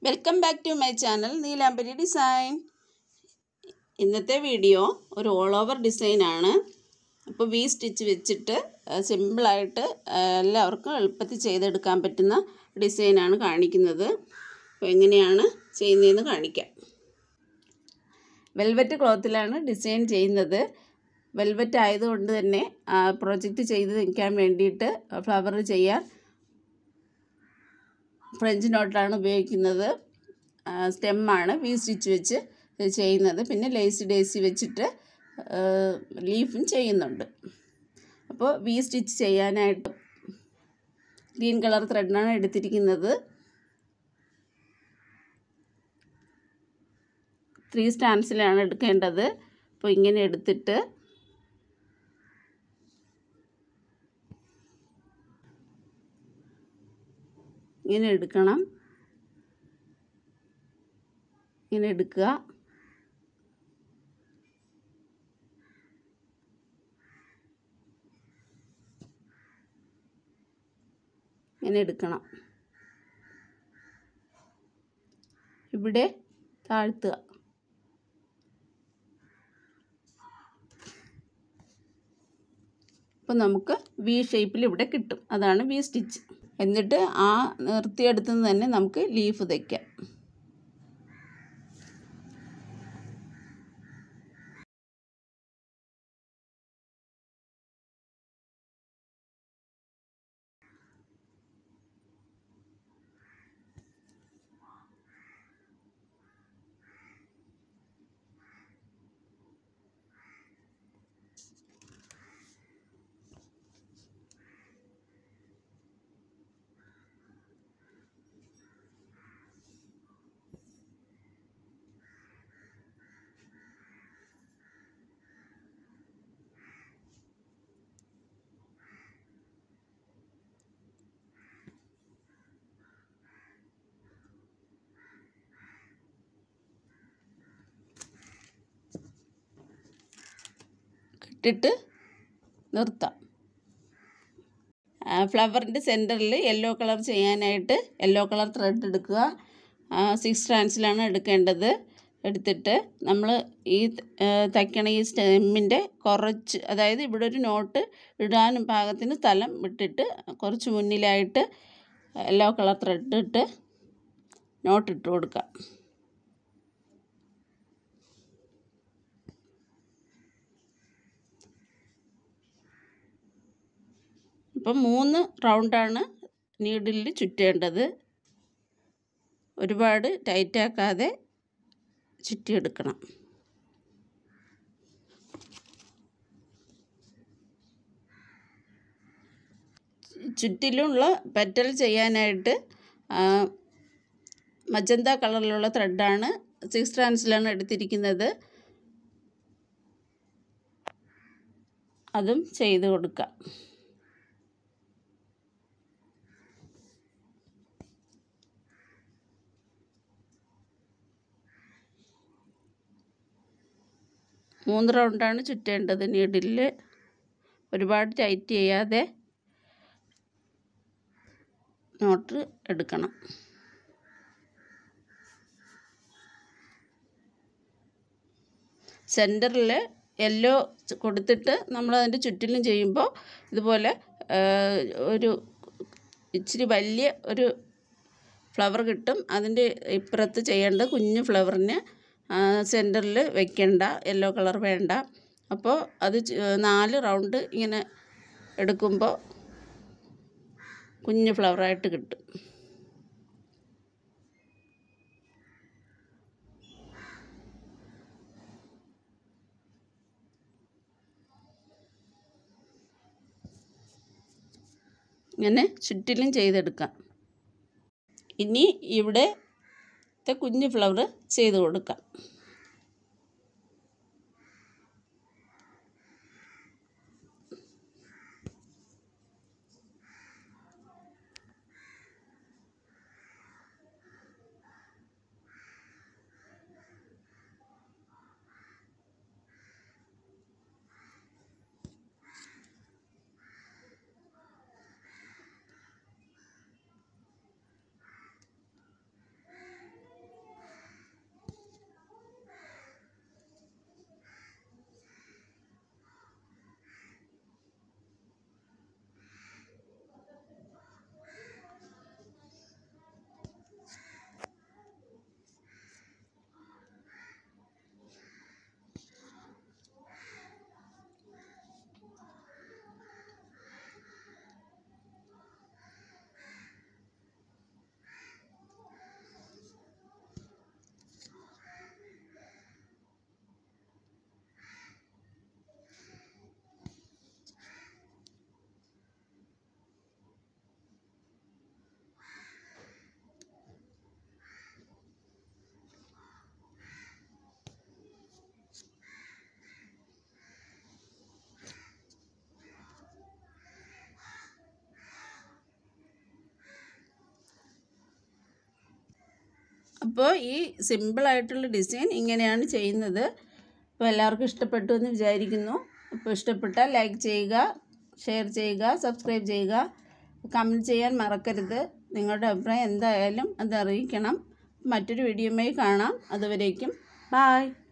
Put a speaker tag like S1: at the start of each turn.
S1: welcome back to my channel Neelambari design ഇന്നത്തെ video ഒരു all over ഡിസൈനാണ് അപ്പോൾ വി സ്റ്റിച്ച് വെച്ചിട്ട് സിമ്പിളായിട്ട് എല്ലാവർക്കും എളുപ്പത്തിൽ ചെയ്തെടുക്കാൻ പറ്റുന്ന ഡിസൈനാണ് കാണിക്കുന്നത് അപ്പോൾ എങ്ങനെയാണ് ചെയ്യുന്നതെന്ന് കാണിക്കാം വെൽവെറ്റ് ക്ലോത്തിലാണ് ഡിസൈൻ ചെയ്യുന്നത് വെൽവെറ്റ് ആയതുകൊണ്ട് തന്നെ പ്രൊജക്റ്റ് ചെയ്ത് നിൽക്കാൻ വേണ്ടിയിട്ട് ഫ്ലവർ ചെയ്യാൻ ഫ്രഞ്ച് നോട്ടാണ് ഉപയോഗിക്കുന്നത് സ്റ്റെമ്മാണ് വി സ്റ്റിച്ച് വെച്ച് ചെയ്യുന്നത് പിന്നെ ലേസി ഡേസി വെച്ചിട്ട് ലീഫും ചെയ്യുന്നുണ്ട് അപ്പോൾ വി സ്റ്റിച്ച് ചെയ്യാനായിട്ട് ഗ്രീൻ കളർ ത്രെഡാണ് എടുത്തിരിക്കുന്നത് ത്രീ സ്റ്റാൻസിലാണ് എടുക്കേണ്ടത് അപ്പോൾ ഇങ്ങനെ എടുത്തിട്ട് ഇങ്ങനെ എടുക്കണം ഇങ്ങനെ എടുക്കുക ഇങ്ങനെ എടുക്കണം ഇവിടെ താഴ്ത്തുക അപ്പോൾ നമുക്ക് വി ഷേപ്പിൽ ഇവിടെ കിട്ടും അതാണ് വി സ്റ്റിച്ച് എന്നിട്ട് ആ നിർത്തിയെടുത്തുനിന്ന് തന്നെ നമുക്ക് ലീഫ് തയ്ക്കാം ഇട്ടിട്ട് നിർത്താം ഫ്ലവറിൻ്റെ സെൻറ്ററിൽ യെല്ലോ കളർ ചെയ്യാനായിട്ട് യെല്ലോ കളർ ത്രെഡ് എടുക്കുക സിക്സ് സ്ട്രാൻഡ്സിലാണ് എടുക്കേണ്ടത് എടുത്തിട്ട് നമ്മൾ ഈ തയ്ക്കണ ഈ സ്റ്റെമ്മിൻ്റെ കുറച്ച് അതായത് ഇവിടെ ഒരു നോട്ട് ഇടാൻ പാകത്തിന് സ്ഥലം വിട്ടിട്ട് കുറച്ച് മുന്നിലായിട്ട് യെല്ലോ കളർ ത്രെഡ് ഇട്ട് നോട്ട് ഇട്ട് കൊടുക്കുക ഇപ്പം മൂന്ന് റൗണ്ടാണ് നീഡിലിൽ ചുറ്റേണ്ടത് ഒരുപാട് ടൈറ്റാക്കാതെ ചുറ്റിയെടുക്കണം ചുറ്റിലുള്ള പെറ്റൽ ചെയ്യാനായിട്ട് മജന്ത കളറിലുള്ള ത്രെഡാണ് സിക്സ് ട്രാൻസിലാണ് എടുത്തിരിക്കുന്നത് അതും ചെയ്ത് കൊടുക്കാം മൂന്ന് റൗണ്ടാണ് ചുറ്റേണ്ടത് നീഡിൽ ഒരുപാട് ടൈറ്റ് ചെയ്യാതെ നോട്ട് എടുക്കണം സെൻറ്ററിൽ യെല്ലോ കൊടുത്തിട്ട് നമ്മൾ അതിൻ്റെ ചുറ്റിലും ചെയ്യുമ്പോൾ ഇതുപോലെ ഒരു ഇച്ചിരി വലിയ ഒരു ഫ്ലവർ കിട്ടും അതിൻ്റെ ഇപ്പുറത്ത് ചെയ്യേണ്ട കുഞ്ഞു ഫ്ലവറിന് സെൻറ്ററിൽ വെക്കണ്ട യെല്ലോ കളർ വേണ്ട അപ്പോൾ അത് നാല് റൗണ്ട് ഇങ്ങനെ എടുക്കുമ്പോൾ കുഞ്ഞു ഫ്ലവറായിട്ട് കിട്ടും ഇങ്ങനെ ചുറ്റിലും ചെയ്തെടുക്കാം ഇനി ഇവിടെ കുഞ്ഞു ഫ്ലവർ ചെയ്ത് കൊടുക്കാം അപ്പോൾ ഈ സിമ്പിളായിട്ടുള്ള ഡിസൈൻ ഇങ്ങനെയാണ് ചെയ്യുന്നത് അപ്പോൾ എല്ലാവർക്കും ഇഷ്ടപ്പെട്ടു എന്ന് വിചാരിക്കുന്നു അപ്പോൾ ഇഷ്ടപ്പെട്ടാൽ ലൈക്ക് ചെയ്യുക ഷെയർ ചെയ്യുക സബ്സ്ക്രൈബ് ചെയ്യുക കമൻറ്റ് ചെയ്യാൻ മറക്കരുത് നിങ്ങളുടെ അഭിപ്രായം എന്തായാലും അത് അറിയിക്കണം മറ്റൊരു വീഡിയോയുമായി കാണാം അതുവരേക്കും ബായ്